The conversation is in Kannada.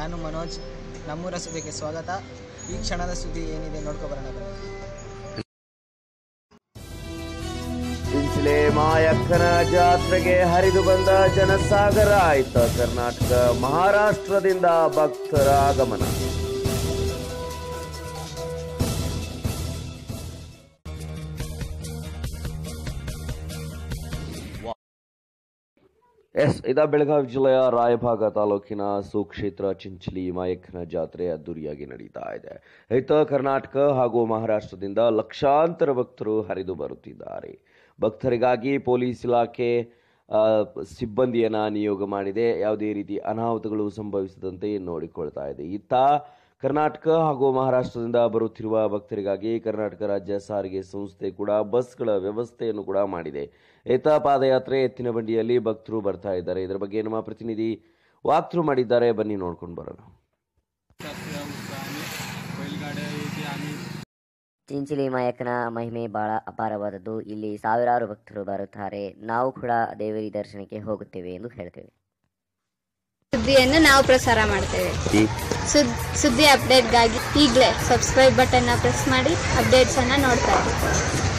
ನಾನು ಮನೋಜ್ ನಮ್ಮೂರ ಸುದ್ದಿಗೆ ಸ್ವಾಗತ ಈ ಕ್ಷಣದ ಸುದ್ದಿ ಏನಿದೆ ನೋಡ್ಕೊಬರೋಣ ಬನ್ನಿ ಇಂಚಲೆ ಮಾಯಕ್ಕನ ಜಾತ್ರೆಗೆ ಹರಿದು ಬಂದ ಜನಸಾಗರ ಆಯ್ತ ಕರ್ನಾಟಕ ಮಹಾರಾಷ್ಟ್ರದಿಂದ ಭಕ್ತರ ಆಗಮನ ಎಸ್ ಇದ ಬೆಳಗಾವಿ ಜಿಲ್ಲೆಯ ರಾಯಭಾಗ ತಾಲೂಕಿನ ಸುಕ್ಷೇತ್ರ ಚಿಂಚಲಿ ಮಾಯಕ್ಕನ ಜಾತ್ರೆ ಅದ್ದೂರಿಯಾಗಿ ನಡೀತಾ ಇದೆ ಹಿತ ಕರ್ನಾಟಕ ಹಾಗೂ ಮಹಾರಾಷ್ಟ್ರದಿಂದ ಲಕ್ಷಾಂತರ ಭಕ್ತರು ಹರಿದು ಬರುತ್ತಿದ್ದಾರೆ ಭಕ್ತರಿಗಾಗಿ ಪೊಲೀಸ್ ಇಲಾಖೆ ಆ, ಸಿಬ್ಬಂದಿಯನ್ನ ನಿಯೋಗ ಮಾಡಿದೆ ಯಾವುದೇ ರೀತಿ ಅನಾಹುತಗಳು ಸಂಭವಿಸದಂತೆ ನೋಡಿಕೊಳ್ತಾ ಇದೆ ಇತ್ತ ಕರ್ನಾಟಕ ಹಾಗೂ ಮಹಾರಾಷ್ಟ್ರದಿಂದ ಬರುತ್ತಿರುವ ಭಕ್ತರಿಗಾಗಿ ಕರ್ನಾಟಕ ರಾಜ್ಯ ಸಾರಿಗೆ ಸಂಸ್ಥೆ ಕೂಡ ಬಸ್ಗಳ ವ್ಯವಸ್ಥೆಯನ್ನು ಕೂಡ ಮಾಡಿದೆ ಏತ ಪಾದಯಾತ್ರೆ ಎತ್ತಿನ ಬಂಡಿಯಲ್ಲಿ ಭಕ್ತರು ಬರ್ತಾ ಇದ್ದಾರೆ ಇದರ ಬಗ್ಗೆ ನಮ್ಮ ಪ್ರತಿನಿಧಿ ವಾಕ್ಥ್ರೂ ಮಾಡಿದ್ದಾರೆ ಬನ್ನಿ ನೋಡ್ಕೊಂಡು ಬರೋಣ ಜಾತ್ರೆ उत्साहाने बैलगाड्या येथे आम्ही ಚಿಂಚಲಿ ಮಾಯಕನ ಮಹಿಮೆ ಬಹಳ ಅಪಾರವಾದದ್ದು ಇಲ್ಲಿ ಸಾವಿರಾರು ಭಕ್ತರು ಬರುತ್ತಾರೆ ನಾವು ಕೂಡ ದೇವರಿ ದರ್ಶನಕ್ಕೆ ಹೋಗುತ್ತೇವೆ ಎಂದು ಹೇಳ್ತೇವೆ ಸುದ್ದಿಯನ್ನು ನಾವು ಪ್ರಸಾರ ಮಾಡ್ತೇವೆ ಸುದ್- ಸುದ್ದಿ ಅಪ್ಡೇಟ್ಗಾಗಿ ಈಗಲೇ ಸಬ್ಸ್ಕ್ರೈಬ್ ಬಟನ್ನ ಪ್ರೆಸ್ ಮಾಡಿ ಅಪ್ಡೇಟ್ಸ್ ಅನ್ನ ನೋಡ್ತಾ ಇರಿ